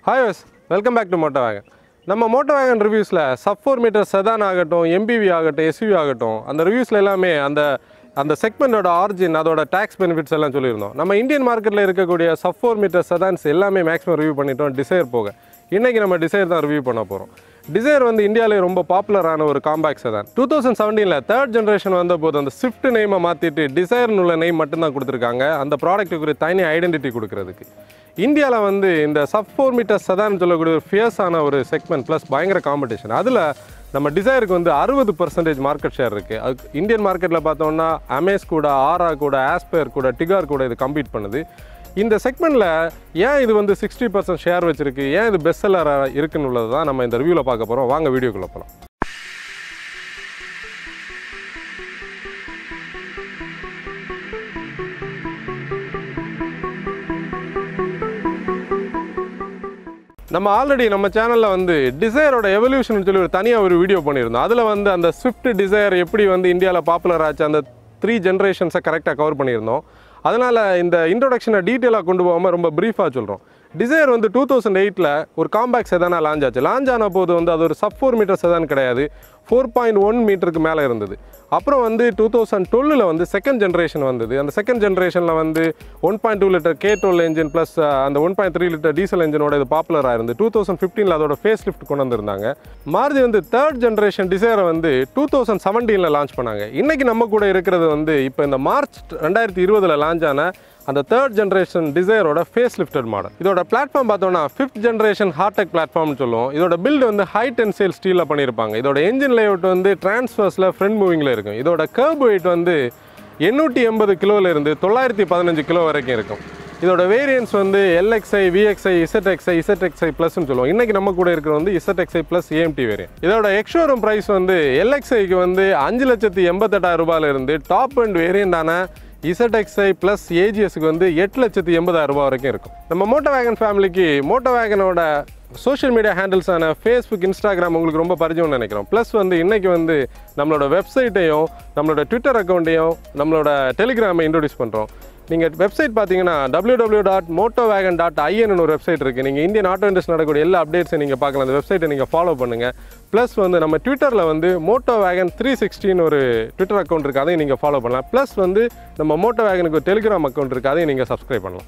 Hi வஸ் welcome back to Moto Wagon நம்ம Moto Wagon ரிவ்யூஸில் சப் ஃபோர் மீட்டர் செதான் ஆகட்டும் எம்பிவி ஆகட்டும் எஸ்யூவி ஆகட்டும் அந்த ரிவ்யூஸில் எல்லாமே அந்த அந்த செக்மெண்டோட ஆரிஜின் அதோட டேக்ஸ் பெனிஃபிட்ஸ் எல்லாம் சொல்லியிருந்தோம் நம்ம இந்தியன் மார்க்கெட்டில் இருக்கக்கூடிய சப் ஃபோர் மீட்டர் செதான்ஸ் எல்லாமே மேக்ஸிமம் ரிவ்யூ பண்ணிட்டோம் டிசைர் போக இன்றைக்கி நம்ம டிசைர் தான் ரிவ்யூ பண்ண போகிறோம் டிசைர் வந்து இந்தியாவிலே ரொம்ப பாப்புலரான ஒரு காம்பேக்ட் செதான் டூ தௌசண்ட் செவன்டீனில் தேர்ட் ஜென்ரேஷன் வந்த போது அந்த ஸ்விஃப்ட் நெய்மை மாற்றிட்டு டிசைர்னு உள்ள நெய்ம் மட்டும்தான் கொடுத்துருக்காங்க அந்த ப்ராடக்ட்டுக்கு ஒரு தனி ஐடென்டிட்டி கொடுக்கறதுக்கு இந்தியாவில் வந்து இந்த சப் ஃபோர் மீட்டர் சதான் சொல்லக்கூடிய ஒரு ஃபியர்ஸான ஒரு செக்மெண்ட் ப்ளஸ் பயங்கர காம்படிஷன் அதில் நம்ம டிசைருக்கு வந்து அறுபது பர்சன்டேஜ் மார்க்கெட் ஷேர் இருக்குது அது இந்தியன் மார்க்கெட்டில் பார்த்தோம்னா அமேஸ் கூட ஆரா கூட ஆஸ்பயர் கூட டிகார் கூட இது கம்பீட் பண்ணுது இந்த செக்மெண்ட்டில் ஏன் இது வந்து சிக்ஸ்டி பர்சன்ட் ஷேர் வச்சிருக்கு ஏன் இது பெஸ்ட் செல்லராக இருக்குன்னு உள்ளது தான் நம்ம இந்த ரிவ்யூவில் பார்க்க போகிறோம் வாங்க வீடியோக்குள்ளே போகலாம் நம்ம ஆல்ரெடி நம்ம சேனலில் வந்து டிசைரோட எவல்யூஷன் சொல்லி ஒரு தனியாக ஒரு வீடியோ பண்ணியிருந்தோம் அதில் வந்து அந்த ஸ்விஃப்ட் டிசைர் எப்படி வந்து இந்தியாவில் பாப்புலர் ஆச்சு அந்த த்ரீ ஜென்ரேஷன்ஸை கரெக்டாக கவர் பண்ணியிருந்தோம் அதனால் இந்த இன்ட்ரொடக்ஷனை டீட்டெயிலாக கொண்டு போகாமல் ரொம்ப ப்ரீஃபாக சொல்கிறோம் டிசைர் வந்து டூ தௌசண்ட் எயிட்டில் ஒரு காம்பேக்ட் செதானா லான்ச் ஆச்சு லான்ச் ஆன போது வந்து அது ஒரு சப் ஃபோர் மீட்டர் செதான் கிடையாது ஃபோர் பாயிண்ட் ஒன் மீட்டருக்கு மேலே இருந்தது அப்புறம் வந்து டூ தௌசண்ட் டுவெல்லில் வந்து செகண்ட் ஜென்ரேஷன் வந்தது அந்த செகண்ட் ஜென்ரேஷனில் வந்து one point two litre K twelve engine plus அந்த one point three litre diesel என்ஜினோட இது பாப்புலராக இருந்து டூ தௌசண்ட் ஃபிஃப்டீனில் அதோட ஃபேஸ் லிஃப்ட் கொண்டு வந்திருந்தாங்க மாருதி வந்து தேர்ட் ஜென்ரேஷன் டிசைரை வந்து டூ தௌசண்ட் செவன்டீனில் லான்ச் பண்ணாங்க இன்றைக்கி நம்ம கூட இருக்கிறது வந்து இப்போ இந்த மார்ச் ரெண்டாயிரத்தி இருபதில் லான்ச் ஆன அந்த தேர்ட் ஜென்ரேஷன் டிசைரோட ஃபேஸ் லிஃப்டட் மாடல் இதோட பிளாட்ஃபார்ம் பார்த்தோம்னா ஃபிஃப்த் ஜென்ரேஷன் ஹார்டெக் பிளாட்ஃபார்ம்னு சொல்லுவோம் இதோட பில்டு வந்து ஹை டென்சைல் ஸ்டீலில் பண்ணியிருப்பாங்க இதோட என்ஜின் லேஅவுட் வந்து டிரான்ஸ்ஃபர்ஸில் ஃப்ரண்ட் மூவிங்கில் இருக்கும் இதோட கர்ப் வெயிட் வந்து எண்ணூற்றி எண்பது கிலோலேருந்து தொள்ளாயிரத்தி பதினஞ்சு கிலோ வரைக்கும் இருக்கும் இதோட வேரியன்ஸ் வந்து எல்எக்ஸ்ஐ விஎக்ஸ்ஐ இசட்எக்ஸ்ஐ இசட்எக்ஸ்ஐ ப்ளஸ்னு சொல்லுவோம் இன்றைக்கி நம்ம கூட இருக்கிற வந்து இசட்எக்ஸ்ஐ ப்ளஸ் ஏஎம்டி வேரியன்ட் இதோட எக்ஷோரூம் ப்ரைஸ் வந்து எல்எக்ஸ்ஐக்கு வந்து அஞ்சு லட்சத்தி எண்பத்தெட்டாயிரம் ரூபாயிலிருந்து டாப் அண்ட் வேரியண்டான இசட்எக்ஸ்ஐ ப்ளஸ் ஏஜிஎஸ்க்கு வந்து எட்டு லட்சத்தி எண்பதாயிரம் ரூபாய் வரைக்கும் இருக்கும் நம்ம மோட்டோ வேகன் ஃபேமிலிக்கு மோட்டோ வேகனோட சோஷியல் மீடியா ஹேண்டில்ஸான ஃபேஸ்புக் இன்ஸ்டாகிராம் உங்களுக்கு ரொம்ப பரிச்சயம்னு நினைக்கிறோம் ப்ளஸ் வந்து இன்றைக்கி வந்து நம்மளோட வெப்சைட்டையும் நம்மளோட ட்விட்டர் அக்கௌண்ட்டையும் நம்மளோட டெலிகிராமை இன்ட்ரடியூஸ் பண்ணுறோம் நீங்கள் வெப்சைட் பார்த்தீங்கன்னா W W dot Moto Wagon dot IN ஒரு வெப்சைட் இருக்குது நீங்கள் இந்தியன் ஆட்டோ இண்டஸ்ட் நடக்கக்கூடிய எல்லா அப்டேட்ஸை நீங்கள் பார்க்கலாம் அந்த வெப்சைட்டை நீங்கள் ஃபாலோ பண்ணுங்கள் ப்ளஸ் வந்து நம்ம ட்விட்டரில் வந்து மோட்டோ வேகன் த்ரீ சிக்ஸ்டின்னு ஒரு ட்விட்டர் அக்கௌண்ட் இருக்குது அதையும் நீங்கள் ஃபாலோ பண்ணலாம் ப்ளஸ் வந்து நம்ம மோட்டோ வேகனுக்கு ஒரு டெலிகிராம் அக்கௌண்ட் இருக்குது அதையும் நீங்கள் சப்ஸ்கிரைப் பண்ணலாம்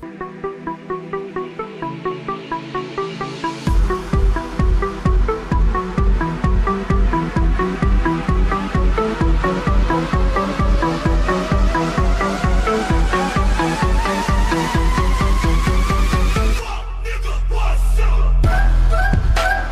Nigga, what's up?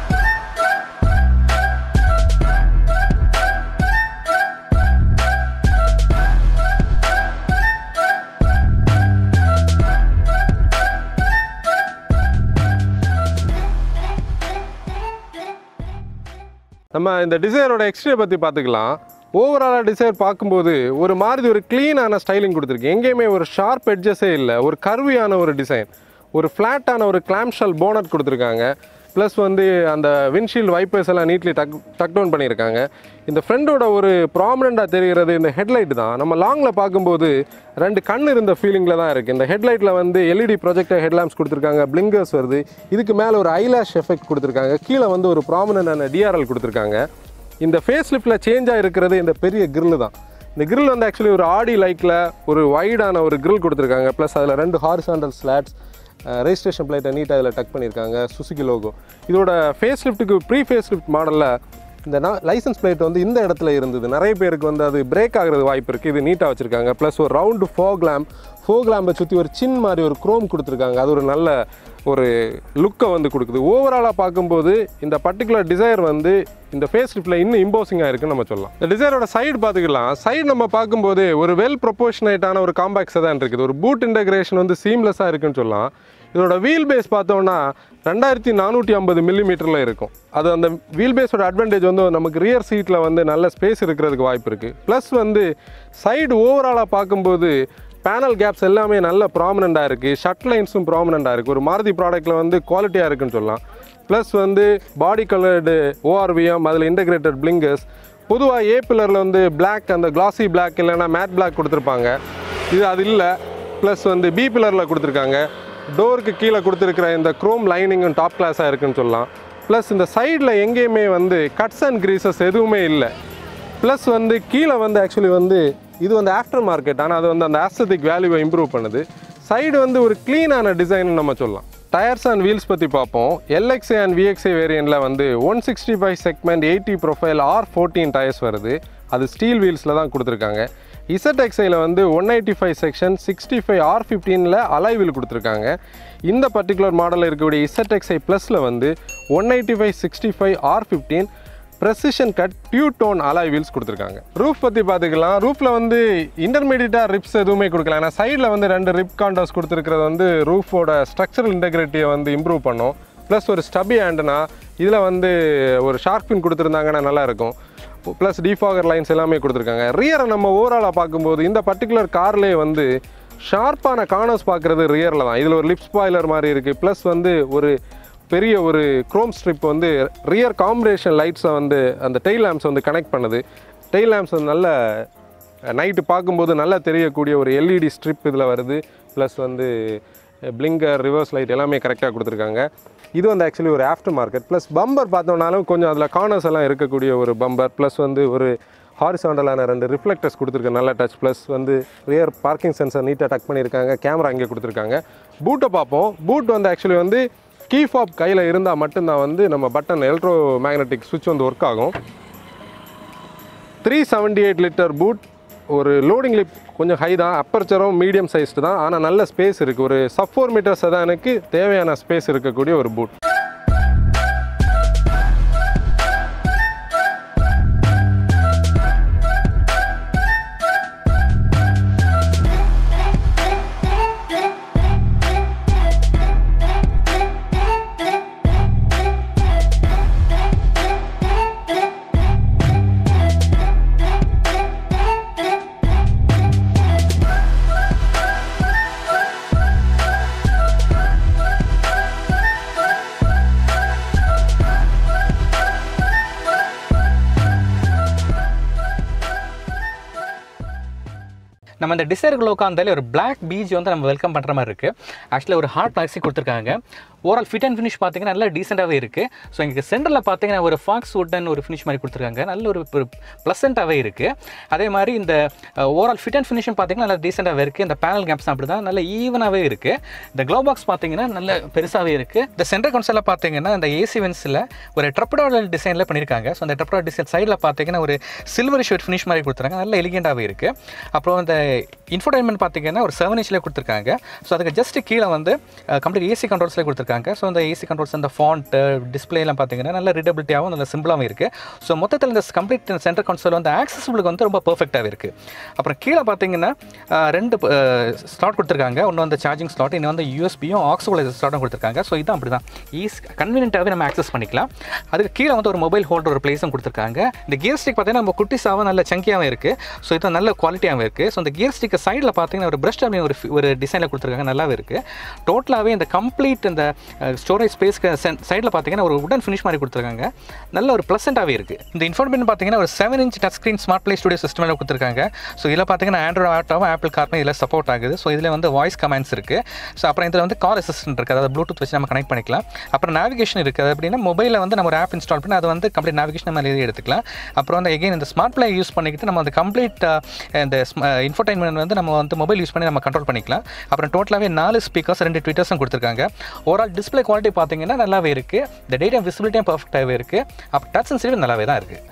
நம்ம இந்த டிசைரோட எக்ஸ்ட்ரீயை பற்றி பார்த்துக்கலாம் ஓவராலாக டிசைர் பார்க்கும்போது ஒரு மாதிரி ஒரு க்ளீனான ஸ்டைலிங் கொடுத்துருக்கு எங்கேயுமே ஒரு ஷார்ப் எட்ஜஸே இல்லை ஒரு கர்வியான ஒரு டிசைன் ஒரு ஃப்ளாட்டான ஒரு கிளாம்ஷல் போனட் கொடுத்துருக்காங்க ப்ளஸ் வந்து அந்த விண்ட்ஷீல்டு வைப்பர்ஸ் எல்லாம் நீட்லி டக் டக் டவுன் பண்ணியிருக்காங்க இந்த ஃப்ரெண்டோட ஒரு ப்ராமினெண்ட்டாக தெரிகிறது இந்த ஹெட்லைட் தான் நம்ம லாங்கில் பார்க்கும்போது ரெண்டு கண் இருந்த ஃபீலிங்கில் தான் இருக்குது இந்த ஹெட்லைட்டில் வந்து எல்இடி ப்ரொஜெக்டர் ஹெட்லாம்ப்ஸ் கொடுத்துருக்காங்க பிளிங்கர்ஸ் வருது இதுக்கு மேலே ஒரு ஐலாஷ் எஃபெக்ட் கொடுத்துருக்காங்க கீழே வந்து ஒரு ப்ராமினண்டான டிஆர்எல் கொடுத்துருக்காங்க இந்த ஃபேஸ் லிஃப்டில் சேஞ்சாக இருக்கிறது இந்த பெரிய கிரில் தான் இந்த grill வந்து ஆக்சுவலி ஒரு ஆடி லைக்கில் ஒரு வைடான ஒரு grill கொடுத்துருக்காங்க ப்ளஸ் அதில் ரெண்டு ஹாரிசாண்டல் ஸ்லாட்ஸ் ரெஜிஸ்ட்ரேஷன் பிளேட்டை நீட்டாக அதில் டக் பண்ணியிருக்காங்க சுசுகி லோகோ இதோட ஃபேஸ் லிஃப்ட்டுக்கு ப்ரீ ஃபேஸ் லிஃப்ட் மாடலில் இந்த லைசன்ஸ் பிளேட் வந்து இந்த இடத்துல இருந்தது நிறைய பேருக்கு வந்து அது பிரேக் ஆகிறது வாய்ப்பு இருக்குது இது நீட்டாக வச்சுருக்காங்க ப்ளஸ் ஒரு ரவுண்டு ஃபோக் லேம்ப் ஃபோக் லேம்பை சுற்றி ஒரு சின் மாதிரி ஒரு குரோம் கொடுத்துருக்காங்க அது ஒரு நல்ல ஒரு லுக்கை வந்து கொடுக்குது ஓவராலாக பார்க்கும்போது இந்த பர்டிகுலர் டிசைர் வந்து இந்த ஃபேஸ் லிஃப்டில் இன்னும் இம்போசிங்காக இருக்குன்னு நம்ம சொல்லலாம் இந்த டிசைரோட சைடு பார்த்துக்கலாம் சைடு நம்ம பார்க்கும்போது ஒரு வெல் ப்ரொபோஷனேட்டான ஒரு காம்பாக்ஸாக தான் இருக்குது ஒரு பூட் இன்டகிரேஷன் வந்து சீம்லெஸ்ஸாக இருக்குன்னு சொல்லலாம் இதோட வீல் பேஸ் பார்த்தோம்னா ரெண்டாயிரத்தி நானூற்றி ஐம்பது மில்லிமீட்டரில் இருக்கும் அது அந்த வீல் பேஸோட அட்வான்டேஜ் வந்து நமக்கு ரியர் சீட்டில் வந்து நல்ல ஸ்பேஸ் இருக்கிறதுக்கு வாய்ப்பு இருக்குது ப்ளஸ் வந்து சைடு ஓவராலாக பார்க்கும்போது பேனல் கேப்ஸ் எல்லாமே நல்ல ப்ராமினெண்ட்டாக இருக்குது ஷட் லைன்ஸும் ப்ராமினெண்ட்டாக இருக்குது ஒரு மாருதி ப்ராடக்ட்டில் வந்து குவாலிட்டியாக இருக்குன்னு சொல்லலாம் ப்ளஸ் வந்து பாடி கலர்டு ஓஆர்விஎம் அதில் இன்டகிரேட்டட் பிளிங்கர்ஸ் பொதுவாக ஏ பில்லரில் வந்து Black அந்த கிளாசி Black இல்லைன்னா மேட் Black கொடுத்துருப்பாங்க இது அது இல்லை ப்ளஸ் வந்து பி பில்லரில் கொடுத்துருக்காங்க டோருக்கு கீழே கொடுத்துருக்கிற இந்த க்ரோம் லைனிங்கும் டாப் கிளாஸாக இருக்குன்னு சொல்லலாம் ப்ளஸ் இந்த சைடில் எங்கேயுமே வந்து கட்ஸ் அண்ட் கிரீசஸ் எதுவுமே இல்லை ப்ளஸ் வந்து கீழே வந்து ஆக்சுவலி வந்து இது வந்து ஆஃப்டர் மார்க்கெட் ஆனால் அது வந்து அந்த ஆஸ்தட்டிக் வேல்யூவை இம்ப்ரூவ் பண்ணுது சைடு வந்து ஒரு க்ளீனான டிசைன் நம்ம சொல்லலாம் டயர்ஸ் அண்ட் வீல்ஸ் பற்றி பார்ப்போம் எல்எக்ஸ்ஏ அண்ட் விஎக்ஸ்ஏ வேரியண்ட்டில் வந்து one sixty five segment eighty profile R fourteen tyres வருது அது ஸ்டீல் வீல்ஸில் தான் கொடுத்துருக்காங்க இசட்எக்ஸையில் வந்து one eighty five section sixty five R ஃபிஃப்டீனில் அலைவில் கொடுத்துருக்காங்க இந்த பர்டிகுலர் மாடலில் இருக்கக்கூடிய இசட்எக்ஸை ப்ளஸில் வந்து one eighty five sixty five R fifteen precision cut two tone alloy wheels கொடுத்துருக்காங்க ரூஃப் பற்றி பார்த்துக்கலாம் ரூஃபில் வந்து இன்டர்மீடியட்டாக ரிப்ஸ் எதுவுமே கொடுக்கல ஏன்னா சைடில் வந்து ரெண்டு ரிப் காண்டர்ஸ் கொடுத்துருக்கிறது வந்து ரூஃபோட ஸ்ட்ரக்சரல் இன்டெகிரிட்டியை வந்து இம்ப்ரூவ் பண்ணும் ப்ளஸ் ஒரு ஸ்டபி ஹேண்டுனா இதில் வந்து ஒரு ஷார்க் பின் கொடுத்துருந்தாங்கன்னா நல்லாயிருக்கும் ப்ளஸ் டிஃபாகர் லைன்ஸ் எல்லாமே கொடுத்துருக்காங்க ரியரை நம்ம ஓவராலாக பார்க்கும்போது இந்த பர்டிகுலர் கார்லேயே வந்து ஷார்ப்பான கார்னர்ஸ் பார்க்குறது ரியரில் தான் இதில் ஒரு லிப் ஸ்பாய்லர் மாதிரி இருக்குது ப்ளஸ் வந்து ஒரு பெரிய ஒரு குரோம் ஸ்ட்ரிப் வந்து ரியர் காம்பினேஷன் லைட்ஸை வந்து அந்த டெய்ல் லேம்ப்ஸ் வந்து கனெக்ட் பண்ணுது டெய்ல் லேம்ப்ஸ் வந்து நல்ல நைட்டு பார்க்கும்போது நல்லா தெரியக்கூடிய ஒரு எல்இடி ஸ்ட்ரிப் இதில் வருது ப்ளஸ் வந்து பிளிங்கர் ரிவர்ஸ் லைட் எல்லாமே கரெக்டாக கொடுத்துருக்காங்க இது வந்து ஆக்சுவலி ஒரு ஆஃப்டர் மார்க்கெட் ப்ளஸ் பம்பர் பார்த்தோம்னாலும் கொஞ்சம் அதில் கார்னர்ஸ் எல்லாம் இருக்கக்கூடிய ஒரு பம்பர் ப்ளஸ் வந்து ஒரு ஹாரிசாண்டலான ரெண்டு ரிஃப்ளெக்டர்ஸ் கொடுத்துருக்க நல்ல டச் ப்ளஸ் வந்து ரியர் பார்க்கிங் சென்சர் நீட்டாக டக் பண்ணியிருக்காங்க கேமரா இங்கே கொடுத்துருக்காங்க பூட்டை பார்ப்போம் பூட் வந்து ஆக்சுவலி வந்து கீ ஃபாப் கையில் இருந்தால் மட்டும்தான் வந்து நம்ம பட்டன் எலக்ட்ரோ மேக்னெட்டிக் சுவிட்ச் வந்து ஒர்க் ஆகும் three seventy eight litre boot ஒரு லோடிங் லிப் கொஞ்சம் ஹை தான் அப்பர்ச்சரும் மீடியம் சைஸ்டு தான் ஆனால் நல்ல ஸ்பேஸ் இருக்குது ஒரு சப் ஃபோர் மீட்டர் செதானுக்கு தேவையான ஸ்பேஸ் இருக்கக்கூடிய ஒரு பூட் நம்ம இந்த டிசைருக்கு உட்காந்தாலே ஒரு பிளாக் பீச் வந்து நம்ம வெல்கம் பண்ணுற மாதிரி இருக்குது ஆக்சுவலாக ஒரு ஹார்ட் பிளாக்ஸிக் கொடுத்துருக்காங்க ஓவரால் ஃபிட் அண்ட் ஃபினிஷ் பார்த்தீங்கன்னா நல்லா டீசெண்டாகவே இருக்குது ஸோ எங்களுக்கு சென்டரில் பார்த்தீங்கன்னா ஒரு ஃபாக்ஸ் வுட்டன் ஒரு ஃபினிஷ் மாதிரி கொடுத்துருக்காங்க நல்ல ஒரு ஒரு ப்ளசண்ட்டாகவே இருக்குது அதே மாதிரி இந்த ஓவரால் ஃபிட் அண்ட் ஃபினிஷும் பார்த்தீங்கன்னா நல்லா டீசெண்டாகவே இருக்குது இந்த பேனல் கேப்ஸ் அப்படி தான் நல்ல ஈவனாகவே இருக்குது இந்த க்ளோ பாக்ஸ் பார்த்தீங்கன்னா நல்ல பெருசாகவே இருக்குது இந்த சென்டர் கன்சோலில் பார்த்தீங்கன்னா இந்த ஏசி வென்ஸில் ஒரு ட்ரப்படோட டிசைனில் பண்ணியிருக்காங்க ஸோ அந்த ட்ரப்படோட டிசைன் சைடில் பார்த்தீங்கன்னா ஒரு சில்வர் ஷேட் ஃபினிஷ் மாதிரி கொடுத்துருக்காங்க நல்ல எலிகெண்டாகவே இருக்குது அப்புறம் இந்த இன்ஃபோடைன்மெண்ட் பார்த்தீங்கன்னா ஒரு செவன் இன்ச்சில் கொடுத்துருக்காங்க ஸோ அதுக்கு ஜஸ்ட் கீழே வந்து கம்ப்ளீட் ஏசி கண்ட்ரோல்ஸில் கொடுத்துருக்காங்க ஸோ இந்த ஏசி கண்ட்ரோல்ஸ் அந்த ஃபாண்ட்டு டிஸ்பிளேலாம் பார்த்தீங்கன்னா நல்ல ரீடபிலிட்டியாகவும் நல்ல சிம்பிளாகவும் இருக்குது ஸோ மொத்தத்தில் இந்த கம்ப்ளீட் சென்டர் கன்சோல் வந்து ஆக்சசிபிளுக்கு வந்து ரொம்ப பர்ஃபெக்டாகவே இருக்குது அப்புறம் கீழே பார்த்தீங்கன்னா அஹ், ரெண்டு ஸ்லாட் கொடுத்துருக்காங்க ஒன்று வந்து சார்ஜிங் ஸ்லாட் இன்னும் வந்து யூஎஸ்பியும் ஆக்ஸோல ஸ்லாட்டும் கொடுத்துருக்காங்க ஸோ இதுதான் அப்படி தான் ஈஸ் கன்வீனியன்ட்டாகவே நம்ம ஆக்சஸ் பண்ணிக்கலாம் அதுக்கு கீழே வந்து ஒரு மொபைல் ஹோல்டர் ஒரு பிளேஸும் கொடுத்துருக்காங்க இந்த கியர் ஸ்டிக் பார்த்தீங்கன்னா நம்ம குட்டிஸாகவும் நல்ல சங்கியாகவும் இருக்குது ஸோ இது நல்ல குவாலிட்டியாகவும் இருக்குது ஸோ இந்த கியர் ஸ்டிக்கு சைடில் பார்த்தீங்கன்னா ஒரு பிரஷ் அப்படின்னு ஒரு fi- ஒரு டிசைனில் கொடுத்துருக்காங்க நல்லாவே இருக்குது டோட்டலாகவே இந்த கம்ப்ளீட் இந்த ஸ்டோரேஜ் ஸ்பேஸ்க்கு சைடில் பார்த்தீங்கன்னா ஒரு உடன் ஃபினிஷ் மாதிரி கொடுத்துருக்காங்க நல்ல ஒரு ப்ளசண்ட்டாகவே இருக்குது இந்த இன்ஃபர்மேஷன் பார்த்தீங்கன்னா ஒரு seven inch touch screen smart play studio சிஸ்டமில் கொடுத்துருக்காங்க ஸோ இதில் பார்த்தீங்கன்னா ஆண்ட்ராய்ட் ஆட்டோவும் ஆப்பிள் கார்மே இதில் சப்போர்ட் ஆகுது ஸோ இதில் வந்து வாய்ஸ் கமெண்ட்ஸ் இருக்குது ஸோ அப்புறம் இதில் வந்து கார் அசிஸ்டன்ட் இருக்குது அதாவது ப்ளூடூத் வச்சு நம்ம கனெக்ட் பண்ணிக்கலாம் அப்புறம் நேவிகேஷன் இருக்குது அது அப்படின்னா மொபைலில் வந்து நம்ம ஒரு ஆப் இன்ஸ்டால் பண்ணி அது வந்து கம்ப்ளீட் நேவிகேஷன் நம்ம எழுதி எடுத்துக்கலாம் அப்புறம் வந்து எகைன் இந்த ஸ்மார்ட் ப்ளே யூஸ் பண்ணிக்கிட்டு நம்ம அந்த கம்ப்ளீட் இந்த இன்ஃபர்டைன்மெண்ட் வந்து நம்ம வந்து மொபைல் யூஸ் பண்ணி நம்ம கண்ட்ரோல் பண்ணிக்கலாம் அப்புறம் டோட்டலாகவே நாலு ஸ்பீக்கர்ஸ் ரெண்டு ட்விட்டர்ஸும் கொடுத்துருக்காங்க ஓவரால் டிஸ்ப்ளே குவாலிட்டி பார்த்தீங்கன்னா நல்லாவே இருக்குது இந்த டேட்டா விசிபிலிட்டியும் பர்ஃபெக்டாகவே இருக்குது அப்புறம் டச் சென்சிட்டிவ் நல்லாவே தான் இருக்குது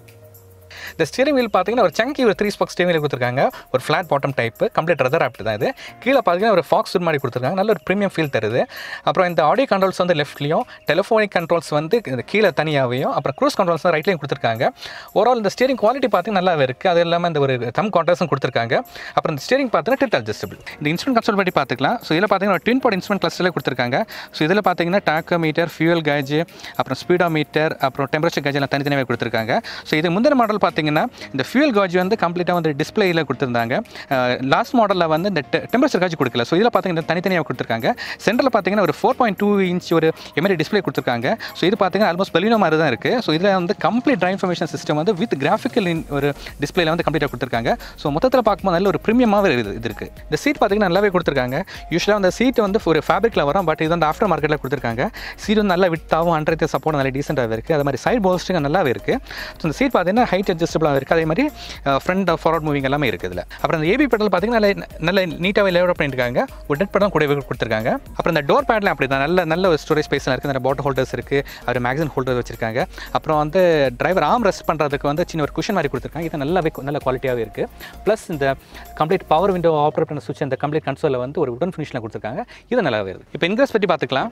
இந்த ஸ்டீரிங் வீல் பார்த்தீங்கன்னா ஒரு சங்கி ஒரு த்ரீ ஸ்பாக் ஸ்டீரிங் வீல் கொடுத்துருக்காங்க ஒரு flat bottom type complete rather apt தான் இது கீழே பார்த்தீங்கன்னா ஒரு ஃபாக்ஸ் மாதிரி கொடுத்துருக்காங்க நல்ல ஒரு ப்ரீமியம் ஃபீல் தருது அப்புறம் இந்த ஆடியோ கண்ட்ரோல்ஸ் வந்து லெஃப்ட்லையும் டெலிஃபோனிக் கண்ட்ரோல்ஸ் வந்து இந்த கீழே தனியாகவும் அப்புறம் க்ரூஸ் கண்ட்ரோல்ஸ் வந்து ரைட்லையும் கொடுத்துருக்காங்க ஓவரால் இந்த ஸ்டீரிங் குவாலிட்டி பார்த்தீங்கன்னா நல்லாவே இருக்குது அது இல்லாமல் இந்த ஒரு தம் கான்ட்ராஸும் கொடுத்துருக்காங்க அப்புறம் இந்த ஸ்டீரிங் பார்த்தீங்கன்னா டிட் அட்ஜஸ்டபிள் இந்த இன்ஸ்ட்ருமெண்ட் கன்சோல் பற்றி பார்த்துக்கலாம் ஸோ இதில் பார்த்தீங்கன்னா ஒரு ட்வின் பாட் இன்ஸ்ட்ருமெண்ட் கிளஸ்டரில் கொடுத்துருக்காங்க ஸோ இதில் பார்த்தீங்கன்னா டாக்கோ மீட்டர் ஃபியூல் கேஜ் அப்புறம் ஸ்பீடோ மீட்டர் அப்புறம் டெம்பரேச்சர் கேஜ் எல்லாம் தனித்தனியாக கொடுத்துருக்காங்க ஸோ இது முந்தின மாடல் பார்த்தீங்கன்னா பார்த்தீங்கன்னா இந்த ஃபியூல் காஜ் வந்து கம்ப்ளீட்டாக வந்து டிஸ்பிளேயில் கொடுத்துருந்தாங்க லாஸ்ட் மாடலில் வந்து இந்த டெம்பரேச்சர் காஜ் கொடுக்கல ஸோ இதில் பார்த்தீங்கன்னா தனித்தனியாக கொடுத்துருக்காங்க சென்டரில் பார்த்தீங்கன்னா ஒரு ஃபோர் பாயிண்ட் டூ இன்ச் ஒரு எம்எரி டிஸ்பிளே கொடுத்துருக்காங்க ஸோ இது பார்த்தீங்கன்னா ஆல்மோஸ்ட் பெலினோ மாதிரி தான் இருக்குது ஸோ இதில் வந்து கம்ப்ளீட் ட்ரைவ் இன்ஃபர்மேஷன் சிஸ்டம் வந்து வித் கிராஃபிக்கல் ஒரு டிஸ்பிளேல வந்து கம்ப்ளீட்டாக கொடுத்துருக்காங்க ஸோ மொத்தத்தில் பார்க்கும்போது நல்ல ஒரு ப்ரீமியமாகவே இது இது இருக்குது இந்த சீட் பார்த்தீங்கன்னா நல்லாவே கொடுத்துருக்காங்க யூஸ்வலாக அந்த சீட் வந்து ஒரு ஃபேப்ரிக்கில் வரும் பட் இது வந்து ஆஃப்டர் மார்க்கெட்டில் கொடுத்துருக்காங்க சீட் வந்து நல்லா விட்டாவும் அண்டர் சப்போர்ட் நல்லா டீசெண்டாக இருக்குது அது மாதிரி சைட் போஸ்டிங் நல்லாவே இருக்குது ஸோ இந்த சீட் பார்த்தீங்கன்னா ஹைட் அட்ஜஸ்டபிளாக இருக்குது அதே மாதிரி ஃப்ரண்ட் ஃபார்வர்ட் மூவிங் எல்லாமே இருக்குது இதில் அப்புறம் இந்த ஏபி பெடல் பார்த்தீங்கன்னா நல்ல நல்ல நீட்டாகவே லேஅவுட் பண்ணியிருக்காங்க ஒரு நெட் படம் கூடவே கொடுத்துருக்காங்க அப்புறம் இந்த டோர் பேட்ல அப்படி தான் நல்ல நல்ல ஒரு ஸ்டோரேஜ் ஸ்பேஸ்லாம் இருக்குது நிறைய பாட்டில் ஹோல்டர்ஸ் இருக்குது அவர் மேக்சின் ஹோல்டர் வச்சிருக்காங்க அப்புறம் வந்து டிரைவர் ஆம் ரெஸ்ட் பண்ணுறதுக்கு வந்து சின்ன ஒரு குஷன் மாதிரி கொடுத்துருக்காங்க இது நல்லாவே நல்ல குவாலிட்டியாகவே இருக்குது ப்ளஸ் இந்த கம்ப்ளீட் பவர் விண்டோ ஆப்ரேட் பண்ண சுவிட்ச் அந்த கம்ப்ளீட் கன்சோலில் வந்து ஒரு உடன் ஃபினிஷில் கொடுத்துருக்காங்க இது நல்லாவே இருக்குது இப்போ இன்க்ரஸ் பற்றி பார்த்துக்கலாம்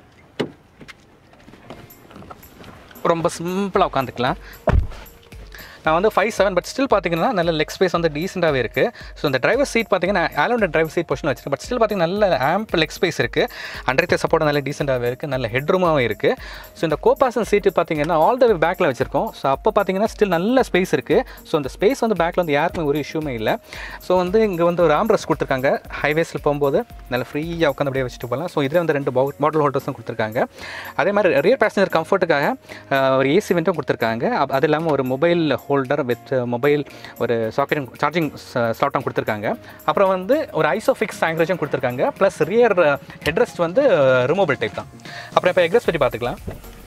ரொம்ப சிம்பிளாக உட்காந்துக்கலாம் நான் வந்து ஃபைவ் செவன் பட் ஸ்டில் பார்த்தீங்கன்னா நல்ல லெக் ஸ்பேஸ் வந்து டீசெண்டாகவே இருக்குது ஸோ இந்த டிரைவர் சீட் பார்த்தீங்கன்னா ஆலோட டிரைவர் சீட் பொசிஷன் வச்சிருக்கேன் பட் ஸ்டில் பார்த்தீங்கன்னா நல்ல ஆம்ப் லெக் ஸ்பேஸ் இருக்குது அண்டர் சப்போர்ட் நல்ல டீசெண்டாகவே இருக்குது நல்ல ஹெட் ரூமாகவும் இருக்குது ஸோ இந்த கோபாசன் சீட்டு பார்த்தீங்கன்னா ஆல் த வே பேக்கில் வச்சிருக்கோம் ஸோ அப்போ பார்த்தீங்கன்னா ஸ்டில் நல்ல ஸ்பேஸ் இருக்குது ஸோ அந்த ஸ்பேஸ் வந்து பேக்கில் வந்து யாருக்குமே ஒரு இஷ்யூமே இல்லை ஸோ வந்து இங்கே வந்து ஒரு ஆம்ரஸ் கொடுத்துருக்காங்க ஹைவேஸில் போகும்போது நல்ல ஃப்ரீயாக உட்காந்து அப்படியே வச்சுட்டு போகலாம் ஸோ இதில் வந்து ரெண்டு பாட்டில் ஹோல்டர்ஸும் கொடுத்துருக்காங்க அதே மாதிரி ரியர் பேசஞ்சர் கம்ஃபர்ட்டுக்காக அஹ், ஒரு ஏசி வெண்ட்டும் கொடுத்துருக்காங்க அப்- அது இல்லாமல் ஒரு மொபைல் ஹோல்டர் வித் மொபைல் ஒரு சாக்கெட் சார்ஜிங் ஸ்லாட்டும் கொடுத்துருக்காங்க அப்புறம் வந்து ஒரு ஐசோஃபிக்ஸ் ஆங்கிரேஜும் கொடுத்துருக்காங்க ப்ளஸ் ரியர் ஹெட்ரெஸ்ட் வந்து ரிமூவபிள் டைப் தான் அப்புறம் இப்போ எக்ரெஸ்ட் பற்றி பார்த்துக்கலாம்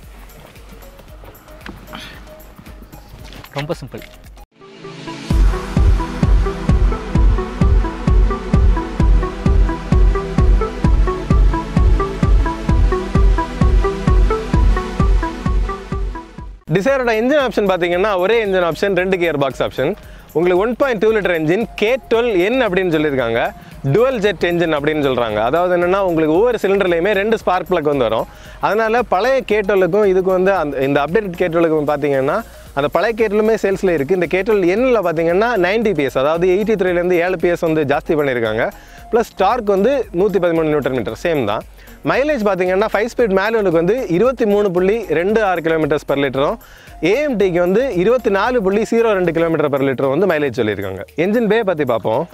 ரொம்ப சிம்பிள் டிசைரோட இன்ஜின் ஆப்ஷன் பார்த்தீங்கன்னா ஒரே இன்ஜின் ஆப்ஷன் ரெண்டு கியர் பாக்ஸ் ஆப்ஷன் உங்களுக்கு one point two litre engine K twelve N அப்படின்னு சொல்லியிருக்காங்க டுவல் ஜெட் என்ஜின் அப்படின்னு சொல்கிறாங்க அதாவது என்னென்னா உங்களுக்கு ஒவ்வொரு சிலிண்டர்லையுமே ரெண்டு ஸ்பார்க் plug வந்து வரும் அதனால் பழைய கே டுவெலுக்கும் இதுக்கு வந்து அந்த இந்த அப்டேட் கே டுவெலுக்கும் பார்த்தீங்கன்னா அந்த பழைய கேட்டலுமே சேல்ஸில் இருக்குது இந்த கேட்டல் எண்ணில் பார்த்தீங்கன்னா 90 பிஎஸ் அதாவது எயிட்டி த்ரீலேருந்து ஏழு பிஎஸ் வந்து ஜாஸ்தி பண்ணியிருக்காங்க ப்ளஸ் டார்க் வந்து நூற்றி பதிமூணு நியூட்டன் மீட்டர் சேம் தான் மைலேஜ் பார்த்தீங்கன்னா ஃபைவ் ஸ்பீட் மேனுவலுக்கு வந்து இருபத்தி மூணு புள்ளி ரெண்டு ஆறு கிலோமீட்டர்ஸ் பெர் லிட்டரும் ஏஎம்டிக்கு வந்து இருபத்தி நாலு புள்ளி ஜீரோ ரெண்டு கிலோமீட்டர் பெர் லிட்டரும் வந்து மைலேஜ் சொல்லியிருக்காங்க என்ஜின் பே பற்றி பார்ப்போம்